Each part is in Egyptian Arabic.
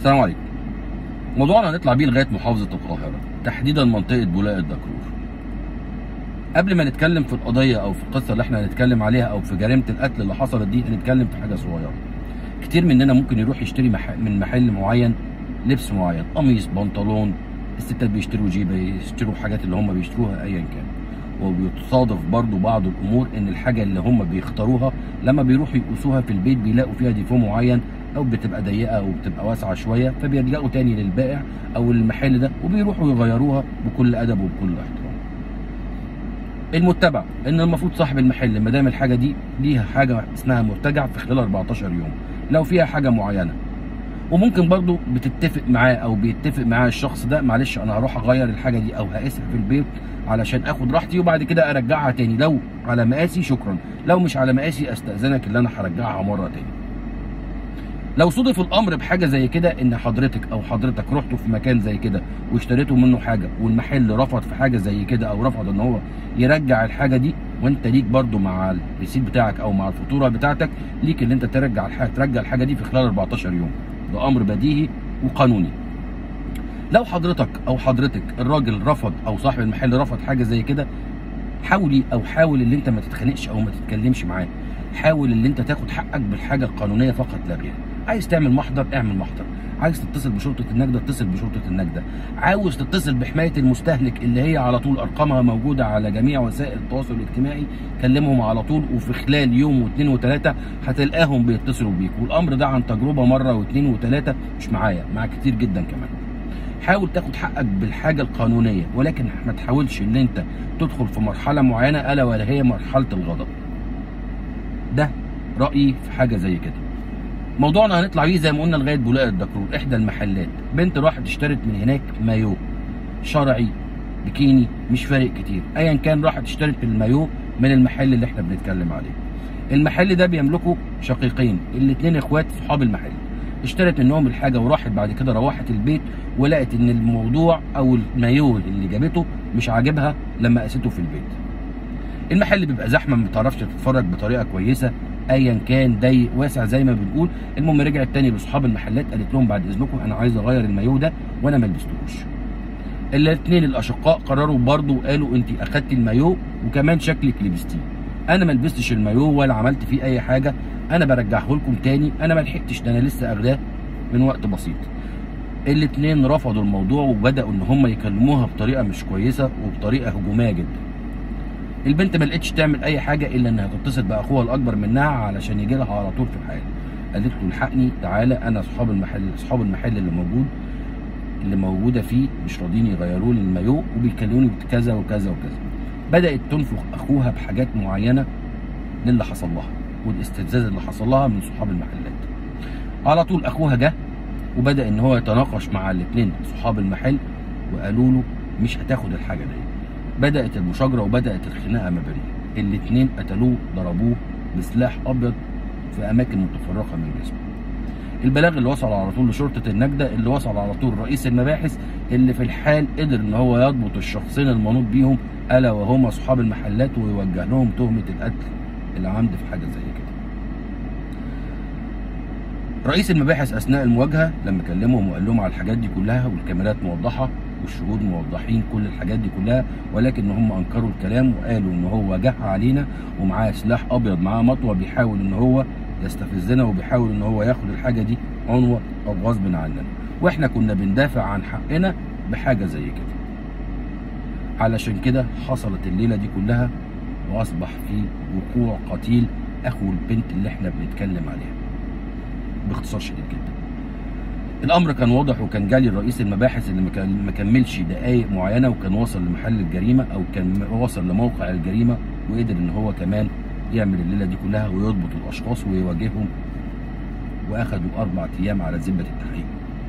السلام عليكم موضوعنا هنطلع بيه لغايه محافظه القاهره تحديدا منطقه بولاق الدكرور قبل ما نتكلم في القضيه او في القصه اللي احنا هنتكلم عليها او في جريمه القتل اللي حصلت دي هنتكلم في حاجه صغيره كتير مننا ممكن يروح يشتري مح... من محل معين لبس معين قميص بنطلون الستات بيشتروا جيبه يشتروا حاجات اللي هم بيشتروها ايا كان وبيتصادف برضو بعض الامور ان الحاجه اللي هم بيختاروها لما بيروحوا يقيسوها في البيت بيلاقوا فيها ديفو معين او بتبقى ضيقه او بتبقى واسعه شويه فبيرجعوا تاني للبائع او المحل ده وبيروحوا يغيروها بكل ادب وبكل احترام. المتبع ان المفروض صاحب المحل ما دام الحاجه دي ليها حاجه اسمها مرتجع في خلال 14 يوم لو فيها حاجه معينه وممكن برضو بتتفق معاه او بيتفق معاه الشخص ده معلش انا هروح اغير الحاجه دي او هقيسها في البيت علشان اخد راحتي وبعد كده ارجعها تاني لو على مقاسي شكرا لو مش على مقاسي استاذنك اللي انا هرجعها مره تاني لو صدف الامر بحاجه زي كده ان حضرتك او حضرتك رحتوا في مكان زي كده واشتريتوا منه حاجه والمحل رفض في حاجه زي كده او رفض ان هو يرجع الحاجه دي وانت ليك برضو مع الريسيت بتاعك او مع الفاتوره بتاعتك ليك ان انت ترجع الحاجه ترجع الحاجه دي في خلال 14 يوم ده امر بديهي وقانوني لو حضرتك او حضرتك الراجل رفض او صاحب المحل رفض حاجه زي كده حاولي او حاول ان انت ما تتخانقش او ما تتكلمش معاه حاول ان انت تاخد حقك بالحاجه القانونيه فقط لا غير عايز تعمل محضر اعمل محضر عايز تتصل بشرطه النجده اتصل بشرطه النجده عاوز تتصل بحمايه المستهلك اللي هي على طول ارقامها موجوده على جميع وسائل التواصل الاجتماعي كلمهم على طول وفي خلال يوم واثنين وثلاثه هتلاقاهم بيتصلوا بيك والامر ده عن تجربه مره واثنين وثلاثه مش معايا مع كتير جدا كمان حاول تاخد حقك بالحاجه القانونيه ولكن ما تحاولش ان انت تدخل في مرحله معينه الا ولا هي مرحله الغضب ده رايي في حاجه زي كده موضوعنا هنطلع بيه زي ما قلنا لغايه بولاق الدكرور احدى المحلات بنت راحت اشترت من هناك مايو شرعي بكيني مش فارق كتير ايا كان راحت اشترت المايو من المحل اللي احنا بنتكلم عليه المحل ده بيملكه شقيقين الاثنين اخوات صحاب المحل اشترت منهم الحاجه وراحت بعد كده روحت البيت ولقت ان الموضوع او المايو اللي جابته مش عاجبها لما قاسته في البيت المحل بيبقى زحمه ما بتعرفش تتفرج بطريقه كويسه ايا كان ضيق واسع زي ما بنقول المهم رجعت تاني لاصحاب المحلات قالت لهم بعد اذنكم انا عايز اغير المايو ده وانا ما لبستهوش الاثنين الاشقاء قرروا برضو قالوا انت اخدتي المايو وكمان شكلك لبستيه انا ما لبستش المايو ولا عملت فيه اي حاجه انا برجعه لكم تاني انا ما لحقتش ده انا لسه اخداه من وقت بسيط الاثنين رفضوا الموضوع وبداوا ان هم يكلموها بطريقه مش كويسه وبطريقه هجوميه جدا البنت ما لقتش تعمل اي حاجه الا انها تتصل باخوها الاكبر منها علشان يجي لها على طول في الحال قالت له الحقني تعالى انا اصحاب المحل اصحاب المحل اللي موجود اللي موجوده فيه مش راضيين يغيروا لي المايو وبيكلموني بكذا وكذا وكذا بدات تنفخ اخوها بحاجات معينه للي حصل لها والاستفزاز اللي حصل لها من صحاب المحلات على طول اخوها جه وبدا ان هو يتناقش مع الاثنين صحاب المحل وقالوا له مش هتاخد الحاجه دي بدات المشاجره وبدات الخناقه ما بينهم الاثنين قتلوه ضربوه بسلاح ابيض في اماكن متفرقه من جسمه البلاغ اللي وصل على طول لشرطه النجده اللي وصل على طول رئيس المباحث اللي في الحال قدر ان هو يضبط الشخصين المنوط بيهم الا وهما اصحاب المحلات ويوجه لهم تهمه القتل العمد في حاجه زي كده رئيس المباحث اثناء المواجهه لما كلمهم وقال لهم على الحاجات دي كلها والكاميرات موضحه والشهود موضحين كل الحاجات دي كلها ولكن هم انكروا الكلام وقالوا ان هو جه علينا ومعاه سلاح ابيض معاه مطوه بيحاول ان هو يستفزنا وبيحاول ان هو ياخد الحاجه دي عنوه او غصب عننا واحنا كنا بندافع عن حقنا بحاجه زي كده علشان كده حصلت الليله دي كلها واصبح في وقوع قتيل اخو البنت اللي احنا بنتكلم عليها باختصار شديد جدا الامر كان واضح وكان جالي رئيس المباحث اللي ما كملش دقائق معينه وكان وصل لمحل الجريمه او كان وصل لموقع الجريمه وقدر ان هو كمان يعمل الليله دي كلها ويضبط الاشخاص ويواجههم واخدوا اربع ايام على ذمه التحقيق.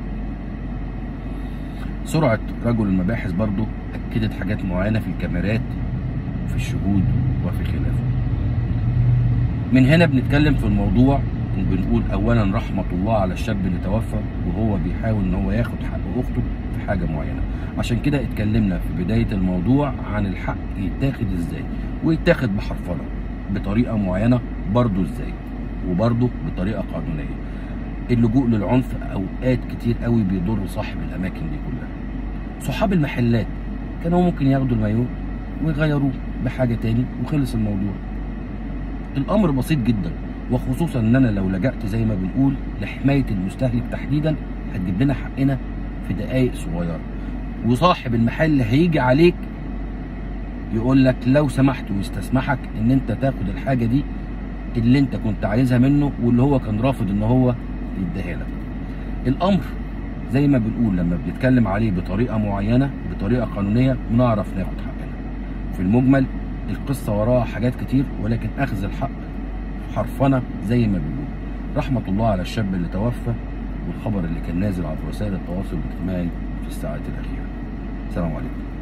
سرعه رجل المباحث برضه اكدت حاجات معينه في الكاميرات وفي الشهود وفي خلافه. من هنا بنتكلم في الموضوع وبنقول اولا رحمه الله على الشاب اللي توفى وهو بيحاول ان هو ياخد حق اخته في حاجه معينه عشان كده اتكلمنا في بدايه الموضوع عن الحق يتاخد ازاي ويتاخد بحرفنه بطريقه معينه برضه ازاي وبرضه بطريقه قانونيه اللجوء للعنف اوقات كتير قوي بيضر صاحب الاماكن دي كلها صحاب المحلات كانوا ممكن ياخدوا المايو ويغيروه بحاجه تاني وخلص الموضوع الامر بسيط جدا وخصوصا ان انا لو لجأت زي ما بنقول لحمايه المستهلك تحديدا هتجيب لنا حقنا في دقائق صغيره وصاحب المحل هيجي عليك يقول لك لو سمحت ويستسمحك ان انت تاخد الحاجه دي اللي انت كنت عايزها منه واللي هو كان رافض ان هو يديها لك الامر زي ما بنقول لما بنتكلم عليه بطريقه معينه بطريقه قانونيه بنعرف ناخد حقنا في المجمل القصه وراها حاجات كتير ولكن اخذ الحق حرفنه زي ما بنقول رحمه الله على الشاب اللي توفى والخبر اللي كان نازل عبر وسائل التواصل الاجتماعي في الساعات الاخيره السلام عليكم